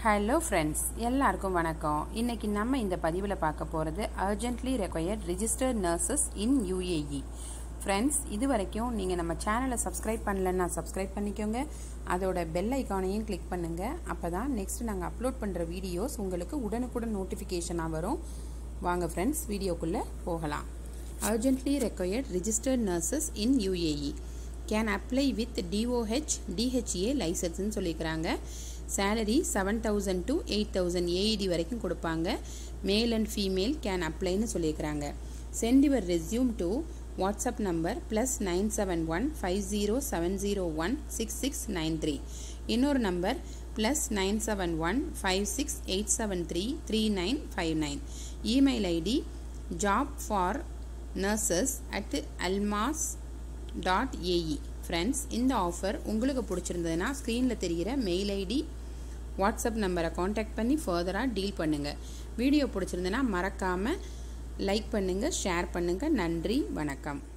hello friends எல்லாருக்கும் வணக்கம் இன்னைக்கு நம்ம இந்த பதிவில் பார்க்க போகிறது urgently required registered nurses in UAE friends இது வரைக்கும் நீங்கள் நம்ம சேனலை சப்ஸ்கிரைப் பண்ணலன்னா சப்ஸ்கிரைப் பண்ணிக்கோங்க அதோட பெல் ஐக்கானையும் கிளிக் பண்ணுங்கள் அப்போ தான் நெக்ஸ்ட் நாங்கள் அப்லோட் பண்ணுற வீடியோஸ் உங்களுக்கு உடனுக்குடன் நோட்டிஃபிகேஷனாக வரும் வாங்க ஃப்ரெண்ட்ஸ் வீடியோக்குள்ளே போகலாம் urgently required registered nurses in UAE can apply with DOH DHA லைசன்ஸ்னு சொல்லிக்கிறாங்க salary seven thousand to eight thousand AED வரைக்கும் கொடுப்பாங்க மேல் அண்ட் ஃபீமேல் கேன் அப்ளைன்னு சொல்லியிருக்கிறாங்க send your resume to WhatsApp number plus nine seven one five zero seven zero one six six nine three இன்னொரு number plus nine seven one five six eight seven three three nine five nine email ID job for nurses at Almas dot AE friends இந்த offer உங்களுக்கு பிடிச்சிருந்ததுன்னா ஸ்க்ரீனில் தெரிகிற mail ID WhatsApp நம்பரை contact பண்ணி ஃபர்தராக deal பண்ணுங்கள் வீடியோ பிடிச்சிருந்ததுன்னா மறக்காமல் லைக் பண்ணுங்கள் ஷேர் பண்ணுங்கள் நன்றி வணக்கம்